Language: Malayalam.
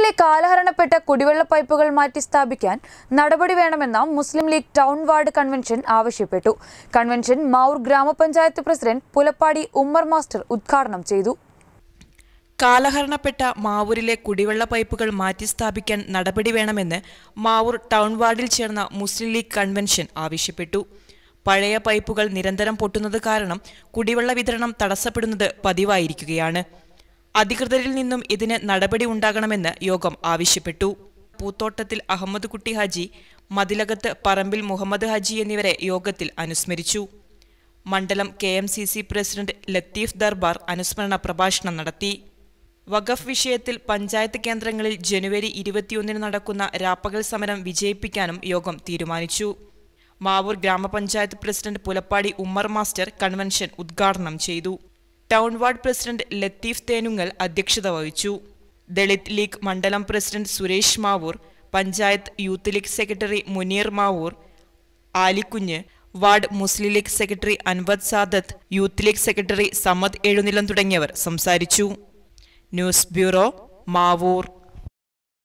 മാവൂരിലെ കാലഹരണപ്പെട്ട കുടിവെള്ള പൈപ്പുകൾ മാറ്റി സ്ഥാപിക്കാൻ നടപടി വേണമെന്ന Muslim League town ward convention ആവശ്യപ്പെട്ടു കൺവെൻഷൻ മാവൂർ ഗ്രാമപഞ്ചായത്ത് പ്രസിഡന്റ് പുലപ്പാടി ഉമ്മർ മാസ്റ്റർ ഉദ്ഘാടനം ചെയ്തു കാലഹരണപ്പെട്ട മാവൂരിലെ കുടിവെള്ള പൈപ്പുകൾ മാറ്റി സ്ഥാപിക്കാൻ നടപടി വേണമെന്ന് മാവൂർ ടൗൺ വാർഡിൽ ചേർന്ന മുസ്ലിം ലീഗ് കൺവെൻഷൻ ആവശ്യപ്പെട്ടു പഴയ പൈപ്പുകൾ നിരന്തരം പൊട്ടുന്നത് കാരണം കുടിവെള്ള വിതരണം തടസ്സപ്പെടുന്നത് പതിവായിരിക്കുകയാണ് അധികൃതരിൽ നിന്നും ഇതിന് നടപടി ഉണ്ടാകണമെന്ന് യോഗം ആവശ്യപ്പെട്ടു പൂത്തോട്ടത്തിൽ അഹമ്മദ് കുട്ടി ഹാജി മതിലകത്ത് പറമ്പിൽ മുഹമ്മദ് ഹാജി എന്നിവരെ യോഗത്തിൽ അനുസ്മരിച്ചു മണ്ഡലം K M C C president Latheef Darbar അനുസ്മരണ പ്രഭാഷണം നടത്തി വഖഫ് വിഷയത്തിൽ പഞ്ചായത്ത് കേന്ദ്രങ്ങളിൽ ജനുവരി ഇരുപത്തിയൊന്നിന് നടക്കുന്ന രാപ്പകൽ സമരം വിജയിപ്പിക്കാനും യോഗം തീരുമാനിച്ചു മാവൂർ ഗ്രാമപഞ്ചായത്ത് president Pulappadi Ummer master convention ഉദ്ഘാടനം ചെയ്തു town ward president Latheef Thenungal അധ്യക്ഷത വഹിച്ചു ദളിത് ലീഗ് മണ്ഡലം president Suresh Mavoor panchayat youth League secretary Muneer Mavoor Alikunju ward Muslim League secretary Anvad Sadath youth League secretary Samad Ezhunilam തുടങ്ങിയവർ സംസാരിച്ചു ന്യൂസ് ബ്യൂറോ മാവൂർ